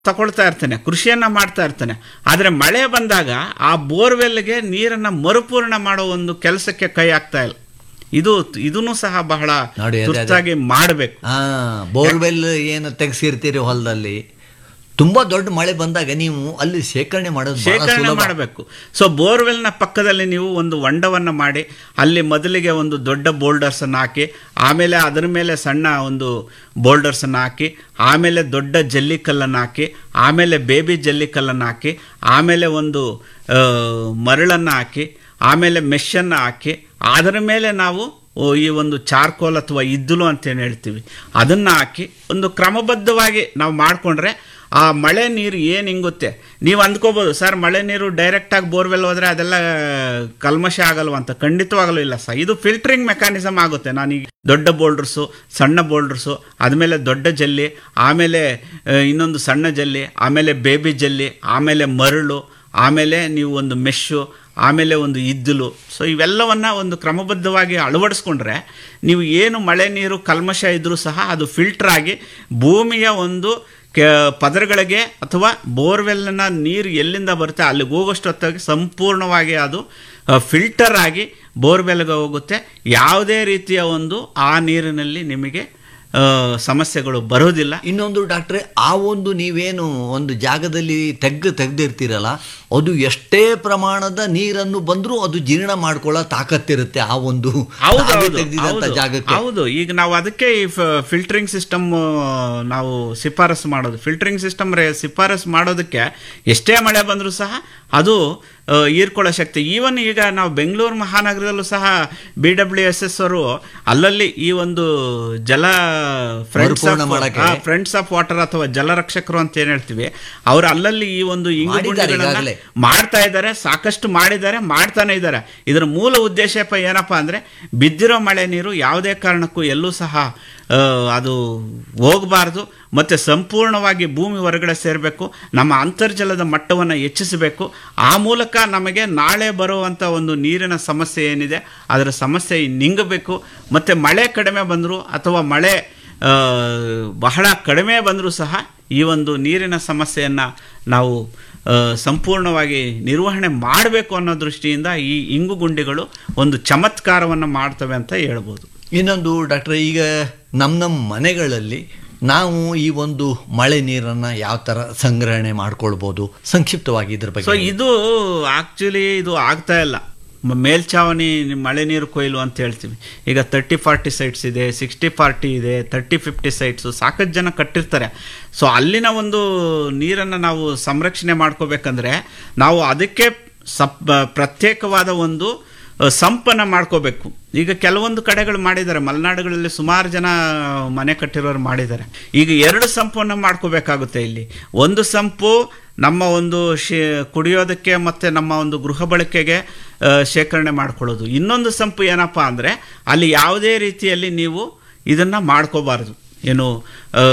ತಗೊಳ್ತಾ ಇರ್ತಾನೆ ಕೃಷಿಯನ್ನ ಮಾಡ್ತಾ ಇರ್ತಾನೆ ಆದರೆ ಮಳೆ ಬಂದಾಗ ಆ ಬೋರ್ವೆಲ್ಗೆ ನೀರನ್ನ ಮರುಪೂರ್ಣ ಮಾಡೋ ಒಂದು ಕೆಲಸಕ್ಕೆ ಕೈ ಹಾಕ್ತಾ ಇಲ್ಲ ಇದು ಇದನ್ನು ಸಹ ಬಹಳ ನೋಡಿ, ಅದೇ- ಅದೇ. ತುರ್ತಾಗಿ ಮಾಡಬೇಕು ಆ ಬೋರ್ವೆಲ್ ಏನು ತೆಗ್ಸಿರ್ತೀರಿ ಹೊಲದಲ್ಲಿ ತುಂಬಾ ದೊಡ್ಡ ಮಳೆ ಬಂದಾಗ ನೀವು ಅಲ್ಲಿ ಶೇಖರಣೆ ಮಾಡೋದು ಬಹಳ ಶೇಖರಣೆ ಸುಲಭ. ಮಾಡಬೇಕು ಸೊ ಬೋರ್ವೆಲ್ನ ಪಕ್ಕದಲ್ಲಿ ನೀವು ಒಂದು ಹೊಂಡವನ್ನು ಮಾಡಿ ಅಲ್ಲಿ ಮೊದಲಿಗೆ ಒಂದು ದೊಡ್ಡ ಬೋಲ್ಡರ್ಸ್ ಅನ್ನು ಹಾಕಿ ಆಮೇಲೆ ಅದರ ಮೇಲೆ ಸಣ್ಣ ಒಂದು ಬೋಲ್ಡರ್ಸ್ ಅನ್ನು ಹಾಕಿ ಆಮೇಲೆ ದೊಡ್ಡ ಜಲ್ಲಿಕಲ್ಲನ್ನು ಹಾಕಿ ಆಮೇಲೆ ಬೇಬಿ ಜಲ್ಲಿಕಲ್ಲನ್ನು ಹಾಕಿ ಆಮೇಲೆ ಒಂದು ಆ, ಮರಳನ್ನು ಹಾಕಿ ಆಮೇಲೆ ಮೆಷನ್ನು ಹಾಕಿ ಅದರ ಮೇಲೆ ನಾವು ಓ, ಈ ಒಂದು ಚಾರ್ಕೋಲ್ ಅಥವಾ ಇದ್ದುಲು ಅಂತ ಏನು ಹೇಳ್ತೀವಿ ಅದನ್ನು ಹಾಕಿ ಒಂದು ಕ್ರಮಬದ್ಧವಾಗಿ ನಾವು ಮಾಡಿಕೊಂಡ್ರೆ ಆ ಮಳೆ ನೀರು ಏನು ಹಿಂಗುತ್ತೆ ನೀವು ಅಂದ್ಕೋಬೋದು ಸರ್ ಮಳೆ ನೀರು ಡೈರೆಕ್ಟಾಗಿ ಬೋರ್ವೆಲ್ ಹೋದರೆ ಅದೆಲ್ಲ ಕಲ್ಮಶ ಆಗಲ್ವ ಅಂತ ಖಂಡಿತವಾಗಲೂ ಇಲ್ಲ ಸರ್ ಇದು ಫಿಲ್ಟರಿಂಗ್ ಮೆಕ್ಯಾನಿಸಮ್ ಆಗುತ್ತೆ ನಾನೀಗ ದೊಡ್ಡ ಬೋಲ್ಡರ್ಸು ಸಣ್ಣ ಬೋಲ್ಡರ್ಸು ಆದಮೇಲೆ ದೊಡ್ಡ ಜಲ್ಲಿ ಆಮೇಲೆ ಆ, ಇನ್ನೊಂದು ಸಣ್ಣ ಜಲ್ಲಿ ಆಮೇಲೆ ಬೇಬಿ ಜಲ್ಲಿ ಆಮೇಲೆ ಮರಳು ಆಮೇಲೆ ನೀವು ಒಂದು ಮೆಶ್ಶು ಆಮೇಲೆ ಒಂದು ಇದ್ದಲು ಸೊ ಇವೆಲ್ಲವನ್ನ ಒಂದು ಕ್ರಮಬದ್ಧವಾಗಿ ಅಳವಡಿಸ್ಕೊಂಡ್ರೆ ನೀವು ಏನು ಮಳೆ ನೀರು ಕಲ್ಮಶ ಇದ್ರೂ ಸಹ ಅದು ಫಿಲ್ಟರ್ ಆಗಿ ಭೂಮಿಯ ಒಂದು ಕೆ ಪದರಗಳಿಗೆ ಅಥವಾ ಬೋರ್ವೆಲ್ನ ನೀರು ಎಲ್ಲಿಂದ ಬರುತ್ತೆ ಅಲ್ಲಿಗೆ ಹೋಗೋಷ್ಟು ಹೊತ್ತಾಗಿ ಸಂಪೂರ್ಣವಾಗಿ ಅದು ಫಿಲ್ಟರ್ ಆಗಿ ಬೋರ್ವೆಲ್ಗೆ ಹೋಗುತ್ತೆ ಯಾವುದೇ ರೀತಿಯ ಒಂದು ಆ ನೀರಿನಲ್ಲಿ ನಿಮಗೆ ಆ, ಸಮಸ್ಯೆಗಳು ಬರೋದಿಲ್ಲ ಇನ್ನೊಂದು ಡಾಕ್ಟ್ರೆ ಆ ಒಂದು ನೀವೇನು ಒಂದು ಜಾಗದಲ್ಲಿ ತೆಗ್ದು ತೆಗ್ದಿರ್ತೀರಲ್ಲ ಅದು ಎಷ್ಟೇ ಪ್ರಮಾಣದ ನೀರನ್ನು ಬಂದರೂ ಅದು ಜೀರ್ಣ ಮಾಡ್ಕೊಳ್ಳೋ ತಾಕತ್ತಿರುತ್ತೆ ಆ ಒಂದು ಹೌದು ಹಾಗೆ ಹೌದು, ತೆಗ್ದಿದಂಥ ಹೌದು, ಜಾಗಕ್ಕೆ ಹೌದು ಈಗ ನಾವು ಅದಕ್ಕೆ ಈ ಫಿಲ್ಟರಿಂಗ್ ಸಿಸ್ಟಮ್ ನಾವು ಶಿಫಾರಸು ಮಾಡೋದು ಫಿಲ್ಟರಿಂಗ್ ಸಿಸ್ಟಮ್ ಶಿಫಾರಸು ಮಾಡೋದಕ್ಕೆ ಎಷ್ಟೇ ಮಳೆ ಬಂದರೂ ಸಹ ಅದು ಆ, ಹೀರ್ಕೊಳ್ಳೋ ಶಕ್ತಿ ಈವನ್ ಈಗ ನಾವು ಬೆಂಗಳೂರು ಮಹಾನಗರದಲ್ಲೂ ಸಹ ಬಿ ಡಬ್ಲ್ಯೂ ಎಸ್ ಎಸ್ ಅವರು ಅಲ್ಲಲ್ಲಿ ಈ ಒಂದು ಜಲ ಫ್ರೆಂಡ್ಸ್ ಮರುಪೂರ್ಣ ಮಾಡಕ್ಕೆ. ಫ್ರೆಂಡ್ಸ್ ಆಫ್ ವಾಟರ್ ಅಥವಾ ಜಲರಕ್ಷಕರು ಅಂತ ಏನ್ ಹೇಳ್ತೀವಿ ಅವರು ಅಲ್ಲಲ್ಲಿ ಈ ಒಂದು ಇಂಗು ಮಾಡಿದ್ದಾರೆ ಗುಂಡಿಗಳನ್ನ ಈಗಾಗಲೇ. ಮಾಡ್ತಾ ಇದ್ದಾರೆ ಸಾಕಷ್ಟು ಮಾಡಿದ್ದಾರೆ ಮಾಡ್ತಾನೆ ಇದ್ದಾರೆ ಇದರ ಮೂಲ ಉದ್ದೇಶಪ್ಪ ಏನಪ್ಪಾ ಅಂದ್ರೆ ಬಿದ್ದಿರೋ ಮಳೆ ನೀರು ಯಾವುದೇ ಕಾರಣಕ್ಕೂ ಎಲ್ಲೂ ಸಹ ಆ, ಅದು ಹೋಗಬಾರ್ದು ಮತ್ತೆ ಸಂಪೂರ್ಣವಾಗಿ ಭೂಮಿ ಹೊರಗಡೆ ಸೇರಬೇಕು ನಮ್ಮ ಅಂತರ್ಜಲದ ಮಟ್ಟವನ್ನು ಹೆಚ್ಚಿಸಬೇಕು ಆ ಮೂಲಕ ನಮಗೆ ನಾಳೆ ಬರುವಂಥ ಒಂದು ನೀರಿನ ಸಮಸ್ಯೆ ಏನಿದೆ ಅದರ ಸಮಸ್ಯೆ ನಿಂಗಬೇಕು ಮತ್ತೆ ಮಳೆ ಕಡಿಮೆ ಬಂದರೂ ಅಥವಾ ಮಳೆ ಆ, ಬಹಳ ಕಡಿಮೆ ಬಂದರೂ ಸಹ ಈ ಒಂದು ನೀರಿನ ಸಮಸ್ಯೆಯನ್ನು ನಾವು ಆ, ಸಂಪೂರ್ಣವಾಗಿ ನಿರ್ವಹಣೆ ಮಾಡಬೇಕು ಅನ್ನೋ ದೃಷ್ಟಿಯಿಂದ ಈ ಇಂಗು ಗುಂಡಿಗಳು ಒಂದು ಚಮತ್ಕಾರವನ್ನು ಮಾಡ್ತವೆ ಅಂತ ಹೇಳ್ಬೋದು ಇನ್ನೊಂದು ಡಾಕ್ಟ್ರೆ ಈಗ ನಮ್ಮ ನಮ್ಮ ಮನೆಗಳಲ್ಲಿ ನಾವು ಈ ಒಂದು ಮಳೆ ನೀರನ್ನು ಯಾವ ಥರ ಸಂಗ್ರಹಣೆ ಮಾಡ್ಕೊಳ್ಬೋದು ಸಂಕ್ಷಿಪ್ತವಾಗಿ ಇದ್ರ ಸೊ ಬಗ್ಗೆ ಇದು ಆಕ್ಚುಲಿ ಇದು ಆಗ್ತಾ ಇಲ್ಲ ಮ- ಮೇಲ್ಛಾವಣಿ ನಿಮ್ ಮಳೆ ನೀರು ಕೊಯ್ಲು ಅಂತ ಹೇಳ್ತೀವಿ ಈಗ ತರ್ಟಿ ಫಾರ್ಟಿ ಸೈಟ್ಸ್ ಇದೆ ಸಿಕ್ಸ್ಟಿ ಫಾರ್ಟಿ ಇದೆ ತರ್ಟಿ ಫಿಫ್ಟಿ ಸೈಟ್ಸು ಸಾಕಷ್ಟು ಜನ ಕಟ್ಟಿರ್ತಾರೆ ಸೊ ಅಲ್ಲಿನ ಒಂದು ನೀರನ್ನು ನಾವು ಸಂರಕ್ಷಣೆ ಮಾಡ್ಕೋಬೇಕಂದ್ರೆ ನಾವು ಅದಕ್ಕೆ ಸಪ್ ಪ್ರತ್ಯೇಕವಾದ ಒಂದು ಅ, ಸಂಪನ್ನ ಮಾಡ್ಕೋಬೇಕು ಈಗ ಕೆಲವೊಂದು ಕಡೆಗಳು ಮಾಡಿದ್ದಾರೆ ಮಲೆನಾಡುಗಳಲ್ಲಿ ಸುಮಾರು ಜನ ಮನೆ ಕಟ್ಟಿರೋರು ಮಾಡಿದ್ದಾರೆ ಈಗ ಎರಡು ಸಂಪನ್ನು ಮಾಡ್ಕೋಬೇಕಾಗುತ್ತೆ ಇಲ್ಲಿ ಒಂದು ಸಂಪು ನಮ್ಮ ಒಂದು ಶೇ ಕುಡಿಯೋದಕ್ಕೆ ಮತ್ತು ನಮ್ಮ ಒಂದು ಗೃಹ ಬಳಕೆಗೆ ಆ, ಶೇಖರಣೆ ಮಾಡ್ಕೊಳ್ಳೋದು ಇನ್ನೊಂದು ಸಂಪು ಏನಪ್ಪ ಅಂದರೆ ಅಲ್ಲಿ ಯಾವುದೇ ರೀತಿಯಲ್ಲಿ ನೀವು ಇದನ್ನು ಮಾಡ್ಕೋಬಾರ್ದು ಏನು ಆ,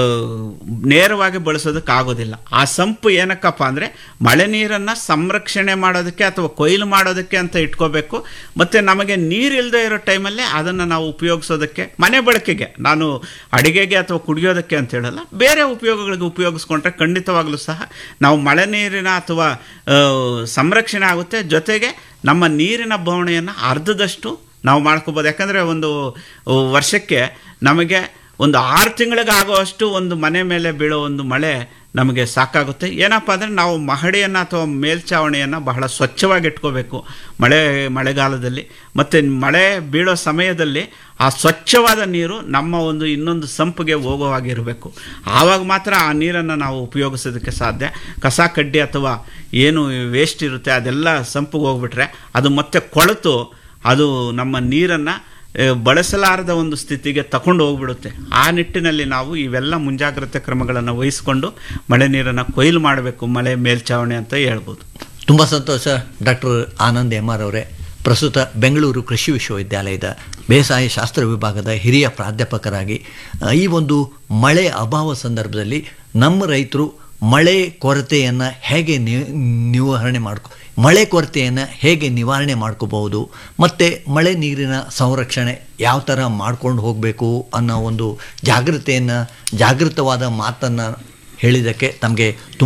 ನೇರವಾಗಿ ಬಳಸೋದಕ್ಕಾಗೋದಿಲ್ಲ ಆ ಸಂಪು ಏನಕ್ಕಪ್ಪ ಅಂದರೆ ಮಳೆ ನೀರನ್ನು ಸಂರಕ್ಷಣೆ ಮಾಡೋದಕ್ಕೆ ಅಥವಾ ಕೊಯ್ಲು ಮಾಡೋದಕ್ಕೆ ಅಂತ ಇಟ್ಕೋಬೇಕು ಮತ್ತು ನಮಗೆ ನೀರಿಲ್ಲದೆ ಇರೋ ಟೈಮಲ್ಲಿ ಅದನ್ನು ನಾವು ಉಪಯೋಗಿಸೋದಕ್ಕೆ ಮನೆ ಬಳಕೆಗೆ ನಾನು ಅಡಿಗೆಗೆ ಅಥವಾ ಕುಡಿಯೋದಕ್ಕೆ ಅಂತ ಹೇಳಲ್ಲ ಬೇರೆ ಉಪಯೋಗಗಳಿಗೆ ಉಪಯೋಗಿಸ್ಕೊಂಡ್ರೆ ಖಂಡಿತವಾಗ್ಲೂ ಸಹ ನಾವು ಮಳೆ ನೀರಿನ ಅಥವಾ ಆ, ಸಂರಕ್ಷಣೆ ಆಗುತ್ತೆ ಜೊತೆಗೆ ನಮ್ಮ ನೀರಿನ ಬವಣೆಯನ್ನು ಅರ್ಧದಷ್ಟು ನಾವು ಮಾಡ್ಕೋಬೋದು ಯಾಕಂದರೆ ಒಂದು ವರ್ಷಕ್ಕೆ ನಮಗೆ ಒಂದು ಆರು ತಿಂಗಳಿಗೆ ಆಗುವಷ್ಟು ಒಂದು ಮನೆ ಮೇಲೆ ಬೀಳೋ ಒಂದು ಮಳೆ ನಮಗೆ ಸಾಕಾಗುತ್ತೆ ಏನಪ್ಪ ಅಂದರೆ ನಾವು ಮಹಡಿಯನ್ನು ಅಥವಾ ಮೇಲ್ಛಾವಣಿಯನ್ನು ಬಹಳ ಸ್ವಚ್ಛವಾಗಿ ಇಟ್ಕೋಬೇಕು ಮಳೆ ಮಳೆಗಾಲದಲ್ಲಿ ಮತ್ತು ಮಳೆ ಬೀಳೋ ಸಮಯದಲ್ಲಿ ಆ ಸ್ವಚ್ಛವಾದ ನೀರು ನಮ್ಮ ಒಂದು ಇನ್ನೊಂದು ಸಂಪಿಗೆ ಹೋಗುವಾಗಿರಬೇಕು ಆವಾಗ ಮಾತ್ರ ಆ ನೀರನ್ನು ನಾವು ಉಪಯೋಗಿಸೋದಕ್ಕೆ ಸಾಧ್ಯ ಕಸ ಕಡ್ಡಿ ಅಥವಾ ಏನು ವೇಸ್ಟ್ ಇರುತ್ತೆ ಅದೆಲ್ಲ ಸಂಪಿಗೆ ಹೋಗ್ಬಿಟ್ರೆ ಅದು ಮತ್ತೆ ಕೊಳೆತು ಅದು ನಮ್ಮ ನೀರನ್ನು ಆ, ಬಳಸಲಾರದ ಒಂದು ಸ್ಥಿತಿಗೆ ತಗೊಂಡು ಹೋಗ್ಬಿಡುತ್ತೆ ಆ ನಿಟ್ಟಿನಲ್ಲಿ ನಾವು ಇವೆಲ್ಲ ಮುಂಜಾಗ್ರತೆ ಕ್ರಮಗಳನ್ನು ವಹಿಸಿಕೊಂಡು ಮಳೆ ನೀರನ್ನು ಕೊಯ್ಲು ಮಾಡಬೇಕು ಮಳೆ ಮೇಲ್ಛಾವಣಿ ಅಂತ ಹೇಳ್ಬೋದು ತುಂಬ ಸಂತೋಷ ಡಾಕ್ಟರ್ ಆನಂದ್ ಎಮ್ ಆರ್ ಅವರೇ ಪ್ರಸ್ತುತ ಬೆಂಗಳೂರು ಕೃಷಿ ವಿಶ್ವವಿದ್ಯಾಲಯದ ಬೇಸಾಯ ಶಾಸ್ತ್ರ ವಿಭಾಗದ ಹಿರಿಯ ಪ್ರಾಧ್ಯಾಪಕರಾಗಿ ಆ, ಈ ಒಂದು ಮಳೆ ಅಭಾವ ಸಂದರ್ಭದಲ್ಲಿ ನಮ್ಮ ರೈತರು ಮಳೆ ಕೊರತೆಯನ್ನು ಹೇಗೆ ನಿ- ನಿವಾರಣೆ ಮಾಡ್ಕೊ ಮಳೆ ಕೊರತೆಯನ್ನು ಹೇಗೆ ನಿವಾರಣೆ ಮಾಡ್ಕೋಬಹುದು ಮತ್ತು ಮಳೆ ನೀರಿನ ಸಂರಕ್ಷಣೆ ಯಾವ ಥರ ಮಾಡ್ಕೊಂಡು ಹೋಗಬೇಕು ಅನ್ನೋ ಒಂದು ಜಾಗೃತೆಯನ್ನು ಜಾಗೃತವಾದ ಮಾತನ್ನು ಹೇಳಿದ್ದಕ್ಕೆ ತಮಗೆ